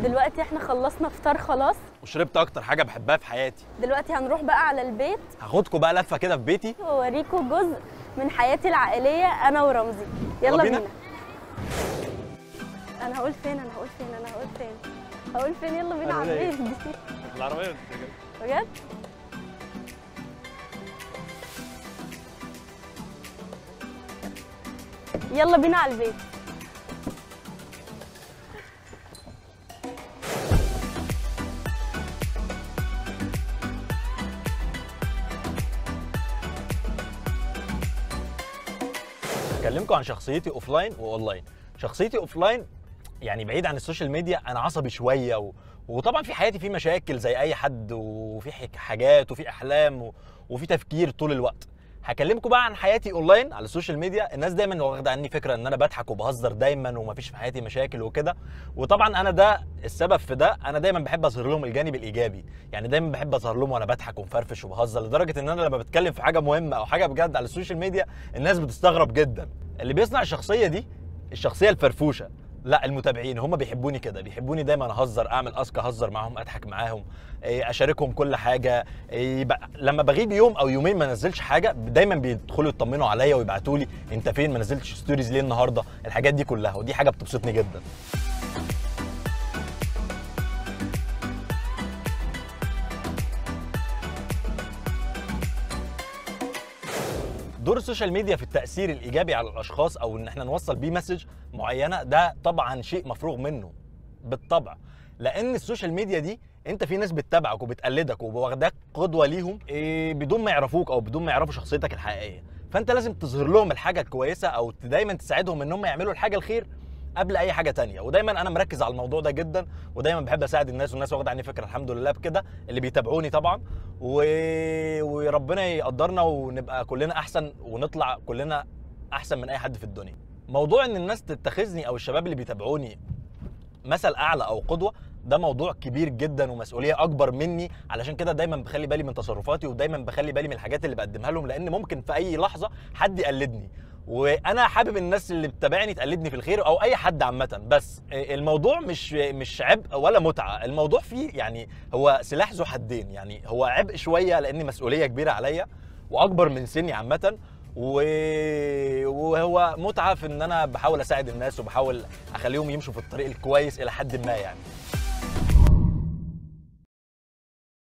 دلوقتي احنا خلصنا فطار خلاص وشربت اكتر حاجه بحبها في حياتي دلوقتي هنروح بقى على البيت هاخدكم بقى لفه كده في بيتي واوريكم جزء من حياتي العائليه انا ورمزي يلا يلا بينا. بينا. انا هقول فين انا هقول فين انا هقول فين هقول فين يلا بينا أنا على إيه؟ البيت دي العربيه بجد يلا بينا على البيت هكلمكم عن شخصيتي اوفلاين واونلاين شخصيتي اوفلاين يعني بعيد عن السوشيال ميديا انا عصبي شويه و... وطبعا في حياتي في مشاكل زي اي حد وفي حك- حاجات وفي احلام و... وفي تفكير طول الوقت هكلمكم بقى عن حياتي اونلاين على السوشيال ميديا الناس دايما واخده عني فكره ان انا بضحك وبهزر دايما ومفيش في حياتي مشاكل وكده وطبعا انا ده السبب في ده انا دايما بحب اظهر لهم الجانب الايجابي يعني دايما بحب اظهر لهم وانا بضحك ومفرفش وبهزر لدرجه ان انا لما بتكلم في حاجه مهمه او حاجه بجد على السوشيال ميديا الناس بتستغرب جدا اللي بيصنع الشخصيه دي الشخصيه الفرفوشه لا المتابعين هم بيحبوني كده بيحبوني دايما اهزر اعمل اسك اهزر معاهم اضحك معاهم إيه، اشاركهم كل حاجه إيه، ب- لما بغيب يوم او يومين ما نزلش حاجه دايما بيدخلوا يطمنوا عليا ويبعتوا لي انت فين ما نزلتش ستوريز ليه النهارده الحاجات دي كلها ودي حاجه بتبسطني جدا دور السوشيال ميديا في التاثير الايجابي على الاشخاص او ان احنا نوصل بيه مسج معينه ده طبعا شيء مفروغ منه بالطبع لان السوشيال ميديا دي انت في ناس بتتابعك وبتقلدك وواخداك قدوه ليهم إيه بدون ما يعرفوك او بدون ما يعرفوا شخصيتك الحقيقيه فانت لازم تظهر لهم الحاجه الكويسه او دايما تساعدهم ان هم يعملوا الحاجه الخير قبل اي حاجه تانية ودايما انا مركز على الموضوع ده جدا ودايما بحب اساعد الناس والناس واخده عني فكره الحمد لله بكده اللي بيتابعوني طبعا و... وربنا يقدرنا ونبقى كلنا احسن ونطلع كلنا احسن من اي حد في الدنيا موضوع ان الناس تتخذني او الشباب اللي بيتابعوني مثل اعلى او قدوه ده موضوع كبير جدا ومسؤوليه اكبر مني علشان كده دايما بخلي بالي من تصرفاتي ودايما بخلي بالي من الحاجات اللي بقدمها لهم لان ممكن في اي لحظه حد يقلدني وانا حابب الناس اللي بتتابعني تقلدني في الخير او اي حد عامه بس الموضوع مش مش عبء ولا متعه الموضوع فيه يعني هو سلاح ذو حدين يعني هو عبء شويه لان مسؤوليه كبيره عليا واكبر من سني عامه و... وهو متعه في ان انا بحاول اساعد الناس وبحاول اخليهم يمشوا في الطريق الكويس الى حد ما يعني